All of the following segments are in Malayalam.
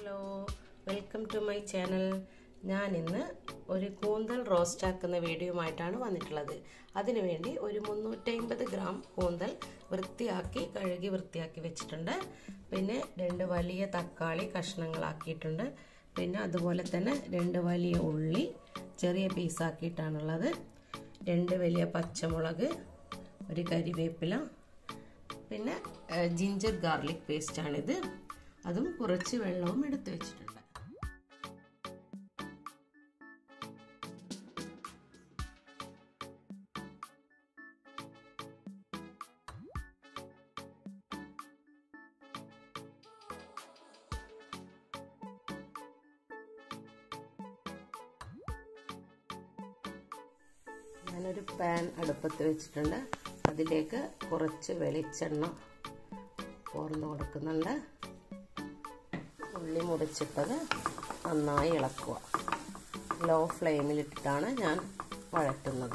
hello welcome to my channel ഞാൻ ഇന്ന് ഒരു കൂന്തൽ റോസ്റ്റ് ആക്കുന്ന വീഡിയോയുമായിട്ടാണ് വന്നിട്ടുള്ളത് അതിനുവേണ്ടി ഒരു മുന്നൂറ്റമ്പത് ഗ്രാം കൂന്തൽ വൃത്തിയാക്കി കഴുകി വൃത്തിയാക്കി വെച്ചിട്ടുണ്ട് പിന്നെ രണ്ട് വലിയ തക്കാളി കഷ്ണങ്ങളാക്കിയിട്ടുണ്ട് പിന്നെ അതുപോലെ തന്നെ രണ്ട് വലിയ ഉള്ളി ചെറിയ പീസാക്കിയിട്ടാണുള്ളത് രണ്ട് വലിയ പച്ചമുളക് ഒരു കരിവേപ്പില പിന്നെ ജിഞ്ചർ ഗാർലിക് പേസ്റ്റാണിത് അതും കുറച്ച് വെള്ളവും എടുത്തു വെച്ചിട്ടുണ്ട് ഞാനൊരു പാൻ അടുപ്പത്ത് വെച്ചിട്ടുണ്ട് അതിലേക്ക് കുറച്ച് വെളിച്ചെണ്ണ പോർന്ന് കൊടുക്കുന്നുണ്ട് ഉള്ളി മുറിച്ചിട്ടത് നന്നായി ഇളക്കുക ലോ ഫ്ലെയിമിലിട്ടിട്ടാണ് ഞാൻ വഴറ്റുന്നത്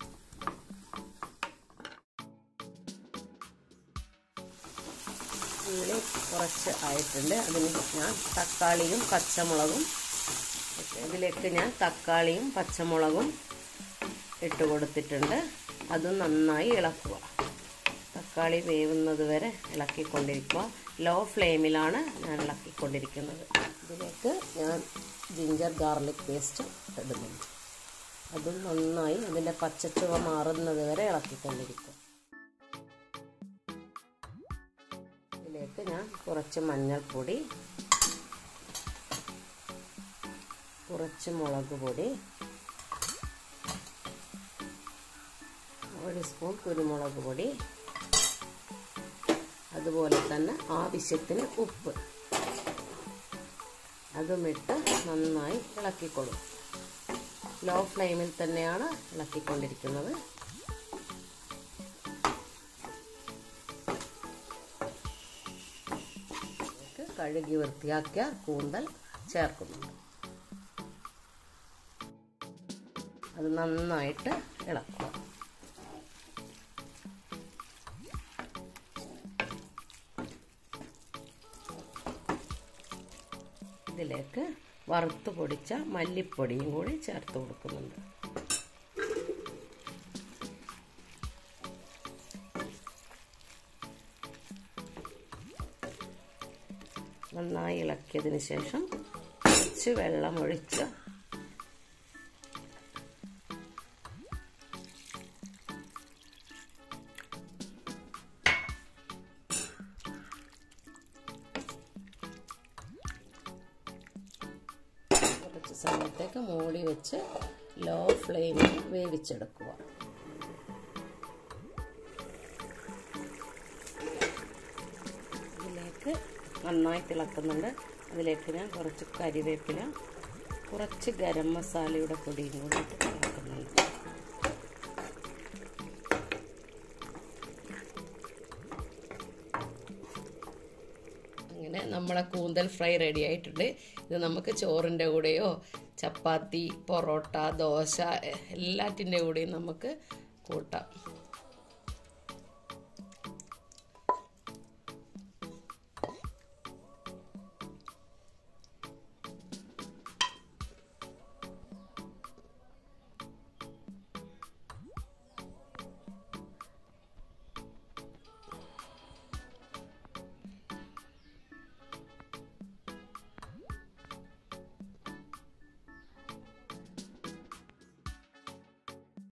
ഉള്ളി കുറച്ച് ആയിട്ടുണ്ട് അതിന് ഞാൻ തക്കാളിയും പച്ചമുളകും ഇതിലേക്ക് ഞാൻ തക്കാളിയും പച്ചമുളകും ഇട്ട് കൊടുത്തിട്ടുണ്ട് അത് നന്നായി ഇളക്കുക തക്കാളി വേവുന്നത് വരെ ഇളക്കിക്കൊണ്ടിരിക്കുക ലോ ഫ്ലെയിമിലാണ് ഞാൻ ഇളക്കിക്കൊണ്ടിരിക്കുന്നത് ഇതിലേക്ക് ഞാൻ ജിഞ്ചർ ഗാർലിക് പേസ്റ്റ് ഇടുന്നുണ്ട് അതും നന്നായി അതിൻ്റെ പച്ചച്ചുവ മാറുന്നത് വരെ ഇളക്കിക്കൊണ്ടിരിക്കുക ഇതിലേക്ക് ഞാൻ കുറച്ച് മഞ്ഞൾപ്പൊടി കുറച്ച് മുളക് പൊടി ഒരു സ്പൂൺ കുരുമുളക് പൊടി അതുപോലെ തന്നെ ആവശ്യത്തിന് ഉപ്പ് അതുമിട്ട് നന്നായി ഇളക്കിക്കൊള്ളും ലോ ഫ്ലെയിമിൽ തന്നെയാണ് ഇളക്കിക്കൊണ്ടിരിക്കുന്നത് കഴുകി വൃത്തിയാക്കിയ കൂന്തൽ ചേർക്കുന്നുണ്ട് അത് നന്നായിട്ട് ഇളക്കുക ഇതിലേക്ക് വറുത്ത് പൊടിച്ച മല്ലിപ്പൊടിയും കൂടി ചേർത്ത് കൊടുക്കുന്നുണ്ട് നന്നായി ഇളക്കിയതിന് ശേഷം കുറച്ച് വെള്ളം ഒഴിച്ച് കുറച്ച് സമയത്തേക്ക് മൂടി വെച്ച് ലോ ഫ്ലെയിമിൽ വേവിച്ചെടുക്കുക ഇതിലേക്ക് നന്നായി തിളക്കുന്നുണ്ട് അതിലേക്ക് ഞാൻ കുറച്ച് കരിവേപ്പില കുറച്ച് ഗരം മസാലയുടെ പൊടിയും കൂടി ഇട്ട് തിളക്കുന്നുണ്ട് അങ്ങനെ നമ്മളെ കൂന്തൽ ഫ്രൈ റെഡി ആയിട്ടുണ്ട് ഇത് നമുക്ക് ചോറിൻ്റെ കൂടെയോ ചപ്പാത്തി പൊറോട്ട ദോശ എല്ലാറ്റിൻ്റെ കൂടെയും നമുക്ക് കൂട്ടാം